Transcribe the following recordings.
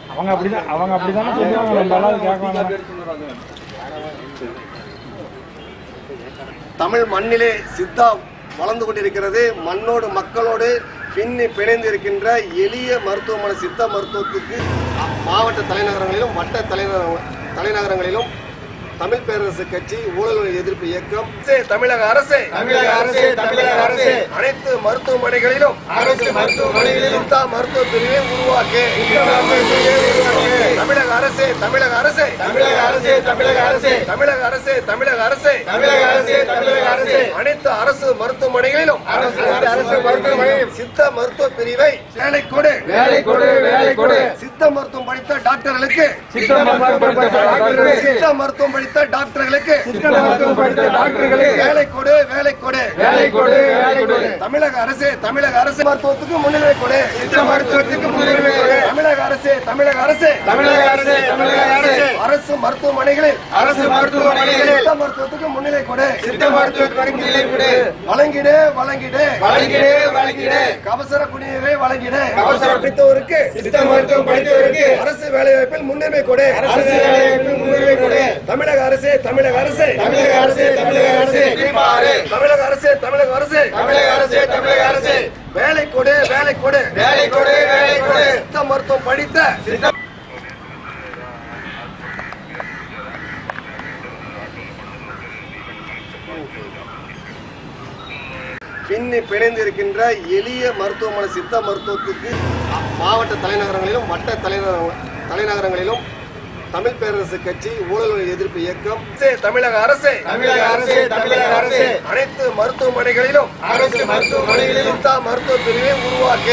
அவங்க அப்படிதான் அவங்க அப்படிதானே சொல்லுவாங்க நம்ம எல்லாம் கேட்க வேணாம் தமிழ் மண்ணிலே சித்தா வளர்ந்து கொண்டிருக்கிறது மண்ணோடு மக்களோடு பின்னி பிணைந்து இருக்கின்ற எளிய மருத்துவமனை சித்த மருத்துவத்துக்கு மாவட்ட தலைநகரங்களிலும் வட்ட தலைநகர தலைநகரங்களிலும் தமிழ் பேரரசு கட்சி ஊழல் எதிர்ப்பு இயக்கம் சே, தமிழக அரசே தமிழக அரசே, தமிழக அரசே. அனைத்து மருத்துவமனைகளிலும் அரசு மருத்துவமனைகளிலும் சித்தா மருத்துவ பிரிவை உருவாக்கு தமிழக அரசே தமிழக அரசே தமிழக அரசே தமிழக அரசே தமிழக அரசே தமிழக அரசே தமிழக அரசே தமிழக அரசே அனைத்து அரசு மருத்துவமனைகளிலும் அரசு அரசு மருத்துவமனையில் சித்த மருத்துவ பிரிவை வேலை கொடு வேலை கொடு வேலை கொடு சித்த மருத்துவம் படித்த டாக்டர்களுக்கு சித்த மருத்துவம் படித்த டாக்டர்களுக்கு சித்த மருத்துவம் படித்த டாக்டர்களுக்கு சித்த மருத்துவம் படித்த டாக்டர்களுக்கு வேலை கொடு வேலை கொடு வேலை கொடு வேலை கொடு தமிழக அரசே தமிழக அரசு மருத்துவத்துக்கு முன்னுரிமை கொடு சித்த மருத்துவத்துக்கு முன்னுரிமை கொடு தமிழக அரசே தமிழக அரசே தமிழக அரசே தமிழக அரசே அரசு மருத்துவமனைகளில் அரசு மருத்துவமனைகளில் சித்த மருத்துவத்துக்கு முன்னிலை கொடு சித்த மருத்துவத்துக்கு முன்னிலை கொடு வழங்கிடு வழங்கிடு வழங்கிடு வழங்கிடு கவசர குடிநீரை வழங்கிடு கவசர படித்தவருக்கு சித்த மருத்துவம் படித்தவருக்கு அரசு வேலைவாய்ப்பில் முன்னுரிமை கொடு அரசு வேலைவாய்ப்பில் முன்னுரிமை கொடு தமிழக அரசே தமிழக அரசே தமிழக அரசே தமிழக அரசே தீபாவளி தமிழக அரசே தமிழக அரசே தமிழக அரசே தமிழக அரசே வேலை கொடு வேலை கொடு வேலை கொடு வேலை கொடு சித்த மருத்துவம் படித்த சித்த பின்னி பிணைந்து இருக்கின்ற எளிய மருத்துவமனை சித்த மருத்துவத்துக்கு மாவட்ட தலைநகரங்களிலும் வட்ட தலைநகர தலைநகரங்களிலும் தமிழ் பேரரசு கட்சி ஊழல் எதிர்ப்பு இயக்கம் சே, தமிழக அரசே தமிழக அரசே தமிழக அரசே அனைத்து மருத்துவமனைகளிலும் அரசு மருத்துவமனைகளிலும் சித்தா மருத்துவ பிரிவை உருவாக்கு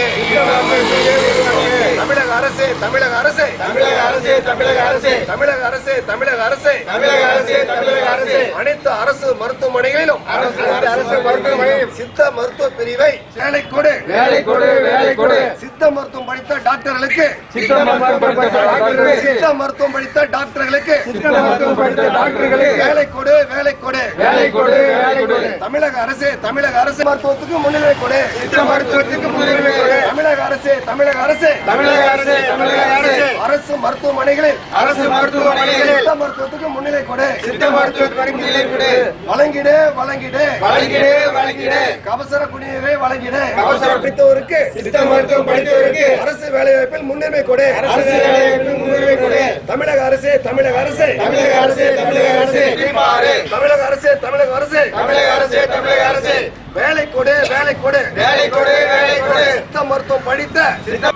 தமிழக அரசே தமிழக அரசே தமிழக அரசே தமிழக அரசே தமிழக அரசே தமிழக அரசே தமிழக அரசே தமிழக அரசே அனைத்து அரசு மருத்துவமனைகளிலும் அரசு அரசு மருத்துவமனையில் சித்த மருத்துவ பிரிவை வேலை கொடு வேலை கொடு வேலை கொடு சித்த மருத்துவம் படித்த டாக்டர்களுக்கு சித்த மருத்துவம் படித்த டாக்டர்களுக்கு சித்த மருத்துவம் படித்த டாக்டர்களுக்கு சித்த மருத்துவம் படித்த டாக்டர்களுக்கு வேலை கொடு வேலை கொடு வேலை கொடு வேலை கொடு தமிழக அரசே தமிழக அரசு மருத்துவத்துக்கு முன்னுரிமை கொடு சித்த மருத்துவத்துக்கு முன்னுரிமை கொடு தமிழக அரசே தமிழக அரசே தமிழக அரசே தமிழக அரசே அரசு மருத்துவமனைகளில் அரசு மருத்துவமனைகளில் சித்த மருத்துவத்துக்கு முன்னிலை கொடு சித்த மருத்துவத்துக்கு முன்னிலை கொடு வழங்கிடு வழங்கிடு வழங்கிடு வழங்கிடு கவசர குடிநீரை வழங்கிடு கவசர படித்தவருக்கு சித்த மருத்துவம் படித்தவருக்கு அரசு வேலைவாய்ப்பில் முன்னுரிமை கொடு அரசு வேலைவாய்ப்பில் முன்னுரிமை கொடு தமிழக அரசே தமிழக அரசே தமிழக அரசே தமிழக அரசே தீபாவளி தமிழக அரசே தமிழக அரசே தமிழக அரசே தமிழக அரசே வேலை கொடு வேலை கொடு வேலை கொடு வேலை கொடு சித்த மருத்துவம் படித்த சித்த